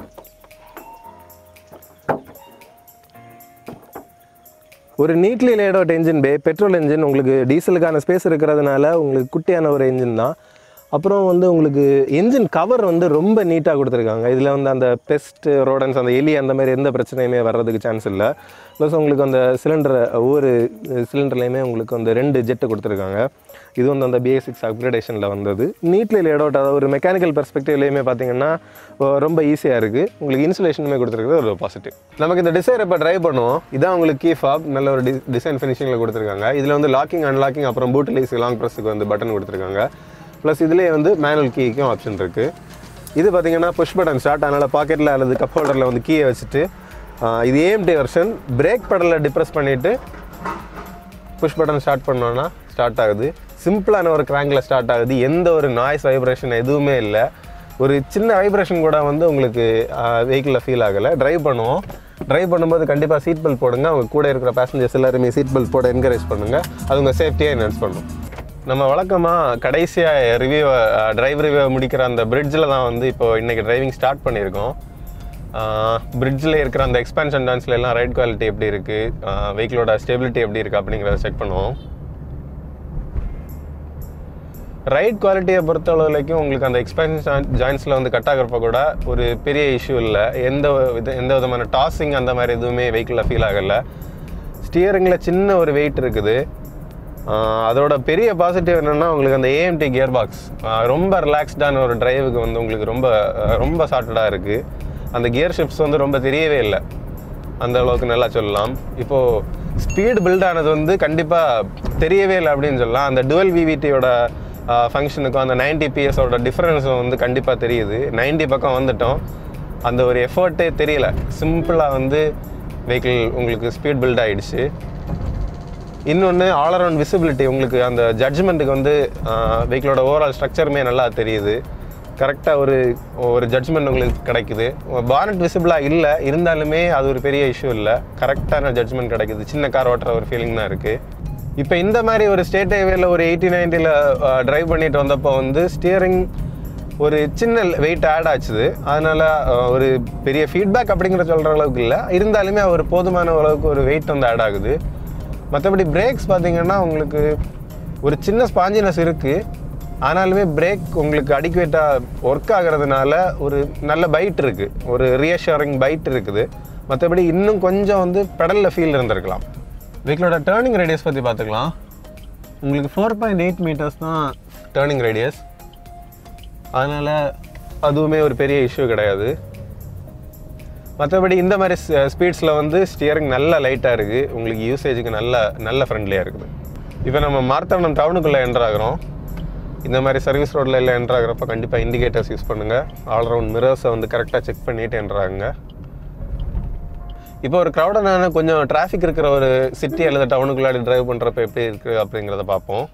ஒரு neatly laid out engine bay petrol engine உங்களுக்கு டீசலுக்கான ஸ்பேஸ் இருக்கிறதுனால உங்களுக்கு குட்டியான ஒரு என்ஜின் தான் அப்புறம் வந்து உங்களுக்கு என்ஜின் கவர் வந்து ரொம்ப நீட்டாக கொடுத்துருக்காங்க இதில் வந்து அந்த பெஸ்ட் ரோடன்ஸ் அந்த எலி அந்த மாதிரி எந்த பிரச்சனையுமே வர்றதுக்கு சான்ஸ் இல்லை ப்ளஸ் உங்களுக்கு அந்த சிலிண்டர் ஒவ்வொரு சிலிண்டர்லேயுமே உங்களுக்கு வந்து ரெண்டு ஜெட்டு கொடுத்துருக்காங்க இது வந்து அந்த பிஎஸ் சிக்ஸ் அப்கிரேடேஷனில் வந்தது நீட்லி லேட் அவுட் அதாவது ஒரு மெக்கானிக்கல் பெர்ஸ்பெக்டிவ்லேயுமே பார்த்தீங்கன்னா அஹ் ரொம்ப ஈஸியாக இருக்குது உங்களுக்கு இன்சுலேஷனுமே கொடுத்துருக்குறது ஒரு பாசிட்டிவ் நமக்கு இந்த டிசைர் இப்போ ட்ரை பண்ணுவோம் இதான் உங்களுக்கு கீ ஃபாப் நல்ல ஒரு டிசைன் ஃபினிஷிங்கில் கொடுத்துருக்காங்க இதில் வந்து லாக்கிங் அன்லாக்கிங் அப்புறம் பூட் ரிலீஸ் லாங் ப்ரெஸ்ஸுக்கு வந்து பட்டன் கொடுத்துருக்காங்க ப்ளஸ் இதுலேயே வந்து மேனுவல் கீக்கும் ஆப்ஷன் இருக்குது இது பார்த்தீங்கன்னா புஷ் பட்டன் ஸ்டார்ட் அதனால் பாக்கெட்டில் அல்லது கப் ஹோல்டரில் வந்து கீயை வச்சுட்டு ஆஹ் இது ஏஎம்டி வெர்ஷன் பிரேக் படலில் டிப்ரெஸ் பண்ணிவிட்டு புஷ் பட்டன் ஸ்டார்ட் பண்ணோன்னா ஸ்டார்ட் ஆகுது சிம்பிளான ஒரு கிராங்கில் ஸ்டார்ட் ஆகுது எந்த ஒரு நாய்ஸ் வைப்ரேஷன் எதுவுமே இல்லை ஒரு சின்ன வைப்ரேஷன் கூட வந்து உங்களுக்கு வெஹிக்கிளில் ஃபீல் ஆகலை டிரைவ் பண்ணுவோம் டிரைவ் பண்ணும்போது கண்டிப்பாக சீட் பெல்ட் போடுங்க அவங்க கூட இருக்கிற பேசஞ்சர்ஸ் எல்லாருமே சீட் பெல்ட் போட என்கரேஜ் பண்ணுங்கள் அது உங்கள் சேஃப்டியாக என்ஹான்ஸ் பண்ணும் நம்ம வழக்கமாக கடைசியாக ரிவ்யூ டிரைவ் ரிவ்யூ முடிக்கிற அந்த பிரிட்ஜில் தான் வந்து இப்போ இன்றைக்கி டிரைவிங் ஸ்டார்ட் பண்ணியிருக்கோம் பிரிட்ஜில் இருக்கிற அந்த எக்ஸ்பேன்ஷன் டான்ஸ்ல எல்லாம் ரைட் குவாலிட்டி எப்படி இருக்குது வெஹிக்கிளோட ஸ்டெபிலிட்டி எப்படி இருக்குது அப்படிங்கிறத செக் பண்ணுவோம் ரைட் குவாலிட்டியை பொறுத்த அளவுலைக்கும் உங்களுக்கு அந்த எக்ஸ்பென்ஷன் ஜாயின்ஸில் வந்து கட் ஆகிறப்ப கூட ஒரு பெரிய இஷ்யூ இல்லை எந்த வித எந்த விதமான டாஸிங் அந்த மாதிரி எதுவுமே வெஹிக்கிளில் ஃபீல் ஆகலை ஸ்டியரிங்கில் சின்ன ஒரு வெயிட் இருக்குது ஆஹ் அதோட பெரிய பாசிட்டிவ் என்னென்னா உங்களுக்கு அந்த ஏஎம்டி கியர் பாக்ஸ் ரொம்ப ரிலாக்ஸ்டான ஒரு டிரைவுக்கு வந்து உங்களுக்கு ரொம்ப ஆஹ் ரொம்ப சார்ட்டடாக இருக்குது அந்த கியர் ஷிப்ஸ் வந்து ரொம்ப தெரியவே இல்லை அந்த அளவுக்கு நல்லா சொல்லலாம் இப்போது ஸ்பீடு பில்ட் ஆனது வந்து கண்டிப்பாக தெரியவே இல்லை அப்படின்னு சொல்லலாம் அந்த டுவெல் விவிடியோட ஃபங்க்ஷனுக்கும் அந்த நைன்டி பிஎஸோட டிஃப்ரென்ஸும் வந்து கண்டிப்பாக தெரியுது 90 பக்கம் வந்துட்டோம் அந்த ஒரு எஃபர்ட்டே தெரியல சிம்பிளாக வந்து வெஹிக்கிள் உங்களுக்கு ஸ்பீட் பில்ட் ஆயிடுச்சு இன்னொன்று ஆல் அரவுண்ட் விசிபிலிட்டி உங்களுக்கு அந்த ஜட்ஜ்மெண்ட்டுக்கு வந்து வெஹிக்கிளோட ஓவரால் ஸ்ட்ரக்சருமே நல்லா தெரியுது கரெக்டாக ஒரு ஒரு ஜட்ஜ்மெண்ட் உங்களுக்கு கிடைக்குது பானட் விசிபிளாக இல்லை இருந்தாலுமே அது ஒரு பெரிய இஷ்யூ இல்லை கரெக்டான ஜட்ஜ்மெண்ட் கிடைக்குது சின்ன கார் ஓட்டுற ஒரு ஃபீலிங் தான் இருக்குது இப்போ இந்த மாதிரி ஒரு ஸ்டேட் ஹைவேல ஒரு எயிட்டி நைன்ட்டியில் ட்ரைவ் பண்ணிட்டு வந்தப்போ வந்து ஸ்டியரிங் ஒரு சின்ன வெயிட் ஆட் ஆச்சுது அதனால் ஒரு பெரிய ஃபீட்பேக் அப்படிங்கிற சொல்கிற அளவுக்கு இல்லை இருந்தாலுமே ஒரு போதுமான அளவுக்கு ஒரு வெயிட் வந்து ஆட் ஆகுது மற்றபடி பிரேக்ஸ் பார்த்தீங்கன்னா உங்களுக்கு ஒரு சின்ன ஸ்பாஞ்சினஸ் இருக்குது ஆனாலுமே பிரேக் உங்களுக்கு அடிக்குவேட்டாக ஒர்க் ஆகிறதுனால ஒரு நல்ல பைட் இருக்குது ஒரு ரியஷூரிங் பைட் இருக்குது மற்றபடி இன்னும் கொஞ்சம் வந்து பெடலில் ஃபீல் இருந்திருக்கலாம் வெஹிக்கிளோட டேர்னிங் ரேடியஸ் பற்றி பார்த்துக்கலாம் உங்களுக்கு ஃபோர் பாயிண்ட் எயிட் மீட்டர்ஸ் தான் டேர்னிங் ரேடியஸ் அதனால் அதுவுமே ஒரு பெரிய இஷ்யூ கிடையாது மற்றபடி இந்த மாதிரி ஸ்பீட்ஸில் வந்து ஸ்டியரிங் நல்ல லைட்டாக இருக்குது உங்களுக்கு யூசேஜுக்கு நல்ல நல்ல ஃப்ரெண்ட்லியாக இருக்குது இப்போ நம்ம மார்த்தாண்டம் டவுனுக்குள்ளே என்டர் ஆகிறோம் இந்த மாதிரி சர்வீஸ் ரோட்டில் எல்லாம் என்டர் ஆகிறப்ப கண்டிப்பாக இண்டிகேட்டர்ஸ் யூஸ் பண்ணுங்கள் ஆல்ரவுண்ட் மிரர்ஸை வந்து கரெக்டாக செக் பண்ணிட்டு என்டர் ஆகுங்க இப்போ ஒரு க்ரௌடனான கொஞ்சம் டிராஃபிக் இருக்கிற ஒரு சிட்டி அல்லது டவுனுக்குள்ளாடி டிரைவ் பண்ணுறப்ப எப்படி இருக்குது அப்படிங்கிறத பார்ப்போம்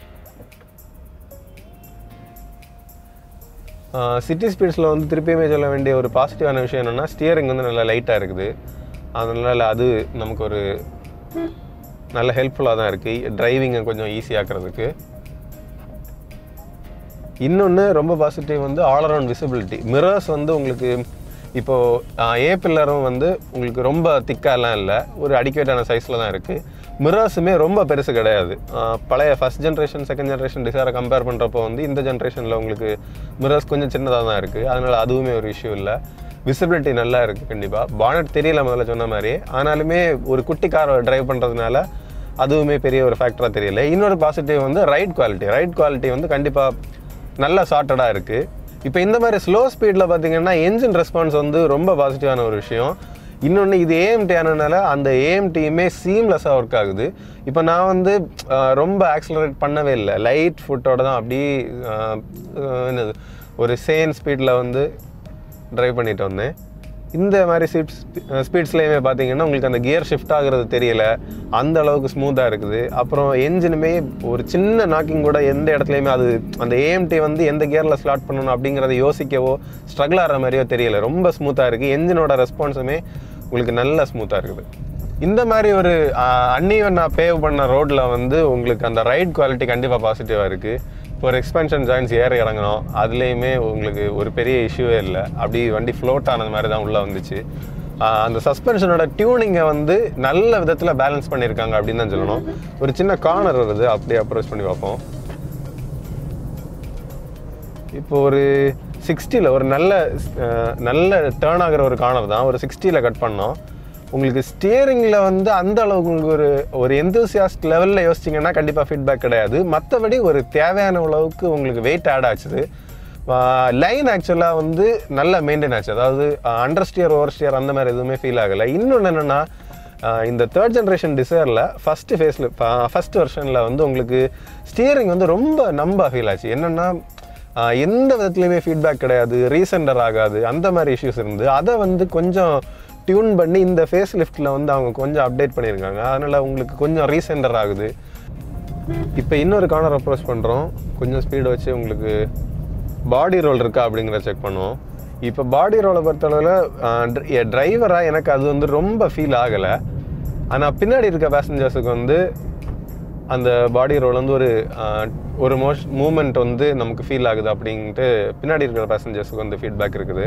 சிட்டி ஸ்பீட்ஸில் வந்து திருப்பியுமே சொல்ல வேண்டிய ஒரு பாசிட்டிவான விஷயம் என்னென்னா ஸ்டியரிங் வந்து நல்லா லைட்டாக இருக்குது அதனால் அது நமக்கு ஒரு நல்ல ஹெல்ப்ஃபுல்லாக தான் இருக்குது டிரைவிங்கை கொஞ்சம் ஈஸியாக்குறதுக்கு இன்னொன்று ரொம்ப பாசிட்டிவ் வந்து ஆல் அரவுண்ட் விசிபிலிட்டி மிரர்ஸ் வந்து உங்களுக்கு இப்போது ஏ பில்லரும் வந்து உங்களுக்கு ரொம்ப திக்காலாம் இல்லை ஒரு அடிக்கேட்டான சைஸில் தான் இருக்குது மிரர்ஸுமே ரொம்ப பெருசு கிடையாது ஆஹ் பழைய ஃபஸ்ட் ஜென்ரேஷன் செகண்ட் ஜென்ரேஷன் டிசைரை கம்பேர் பண்ணுறப்போ வந்து இந்த ஜென்ரேஷனில் உங்களுக்கு மிரர்ஸ் கொஞ்சம் சின்னதாக தான் இருக்குது அதனால் அதுவுமே ஒரு இஷ்யூ இல்லை விசிபிலிட்டி நல்லா இருக்குது கண்டிப்பாக பானட் தெரியல முதல்ல சொன்ன மாதிரி ஆனாலுமே ஒரு குட்டி கார் டிரைவ் பண்ணுறதுனால அதுவுமே பெரிய ஒரு ஃபேக்டராக தெரியல இன்னொரு பாசிட்டிவ் வந்து ரைட் குவாலிட்டி ரைட் குவாலிட்டி வந்து கண்டிப்பாக நல்ல சார்ட்டடாக இருக்குது இப்போ இந்த மாதிரி ஸ்லோ ஸ்பீடில் பார்த்தீங்கன்னா என்ஜின் ரெஸ்பான்ஸ் வந்து ரொம்ப பாசிட்டிவான ஒரு விஷயம் இன்னொன்று இது ஏஎம்டி ஆனதுனால அந்த ஏஎம்டியுமே சீம்லெஸ்ஸாக ஒர்க் ஆகுது இப்போ நான் வந்து ஆஹ், ரொம்ப ஆக்சிலரேட் பண்ணவே இல்லை லைட் ஃபுட்டோட தான் அப்படியே ஆஹ், ஆஹ், என்னது ஒரு சேன் ஸ்பீடில் வந்து ட்ரைவ் பண்ணிட்டு வந்தேன் இந்த மாதிரி ஸ்பீட்ஸ் ஸ்பீட்ஸ்லேயுமே பார்த்தீங்கன்னா உங்களுக்கு அந்த கியர் ஷிஃப்ட் ஆகுறது தெரியல அந்த அளவுக்கு ஸ்மூத்தாக இருக்குது அப்புறம் என்ஜினுமே ஒரு சின்ன நாக்கிங் கூட எந்த இடத்துலையுமே அது அந்த ஏஎம்டி வந்து எந்த கியரில் ஸ்லாட் பண்ணணும் அப்படிங்கிறத யோசிக்கவோ ஸ்ட்ரகிள் ஆகிற மாதிரியோ தெரியல ரொம்ப ஸ்மூத்தாக இருக்குது என்ஜினோட ரெஸ்பான்ஸுமே உங்களுக்கு நல்ல ஸ்மூத்தாக இருக்குது இந்த மாதிரி ஒரு அன்னிவன் நான் பேவ் பண்ண ரோட்டில் வந்து உங்களுக்கு அந்த ரைட் குவாலிட்டி கண்டிப்பாக பாசிட்டிவாக இருக்குது இப்போ ஒரு எக்ஸ்பென்ஷன் ஜாயின்ஸ் ஏற இறங்கணும் அதுலேயுமே உங்களுக்கு ஒரு பெரிய இஷ்யூவே இல்லை அப்படி வண்டி ஃப்ளோட் ஆனது மாதிரி தான் உள்ளே வந்துச்சு ஆஹ் அந்த சஸ்பென்ஷனோட டியூனிங்கை வந்து நல்ல விதத்தில் பேலன்ஸ் பண்ணியிருக்காங்க அப்படின்னு தான் சொல்லணும் ஒரு சின்ன கார்னர் வருது அப்படியே அப்ரோச் பண்ணி பார்ப்போம் இப்போ ஒரு சிக்ஸ்டியில் ஒரு நல்ல அஹ், நல்ல டேர்ன் ஆகிற ஒரு கார்னர் தான் ஒரு சிக்ஸ்டியில் கட் பண்ணோம் உங்களுக்கு ஸ்டியரிங்கில் வந்து அந்த அளவுக்கு உங்களுக்கு ஒரு ஒரு எந்தூசியாஸ்ட் லெவலில் யோசிச்சிங்கன்னா கண்டிப்பாக ஃபீட்பேக் கிடையாது மற்றபடி ஒரு தேவையான அளவுக்கு உங்களுக்கு வெயிட் ஆட் ஆச்சுது லைன் ஆக்சுவலாக வந்து நல்ல மெயின்டைன் ஆச்சு அதாவது அண்டர் ஸ்டியர் ஓவர் ஸ்டியர் அந்த மாதிரி எதுவுமே ஃபீல் ஆகலை இன்னொன்று என்னென்னா ஆஹ் இந்த தேர்ட் ஜென்ரேஷன் டிசைரில் ஃபஸ்ட்டு ஃபேஸில் ஃபஸ்ட் வெர்ஷனில் வந்து உங்களுக்கு ஸ்டியரிங் வந்து ரொம்ப நம்ப ஃபீல் ஆச்சு என்னென்னா ஆஹ் எந்த விதத்துலையுமே ஃபீட்பேக் கிடையாது ரீசெண்டர் ஆகாது அந்த மாதிரி இஷ்யூஸ் இருந்து அதை வந்து கொஞ்சம் டியூன் பண்ணி இந்த ஃபேஸ் லிஃப்ட்டில் வந்து அவங்க கொஞ்சம் அப்டேட் பண்ணியிருக்காங்க அதனால் உங்களுக்கு கொஞ்சம் ரீசெண்டர் ஆகுது இப்போ இன்னொரு கார்னர் அப்ரோச் பண்ணுறோம் கொஞ்சம் ஸ்பீடு வச்சு உங்களுக்கு பாடி ரோல் இருக்கா அப்படிங்கிறத செக் பண்ணுவோம் இப்போ பாடி ரோலை பொறுத்தளவில் டிரைவராக எனக்கு அது வந்து ரொம்ப ஃபீல் ஆகலை ஆனால் பின்னாடி இருக்க பேசஞ்சர்ஸுக்கு வந்து அந்த பாடி ரோல் வந்து ஒரு ஆஹ், ஒரு மோஷ் மூமெண்ட் வந்து நமக்கு ஃபீல் ஆகுது அப்படின்ட்டு பின்னாடி இருக்கிற பேசஞ்சர்ஸுக்கு வந்து ஃபீட்பேக் இருக்குது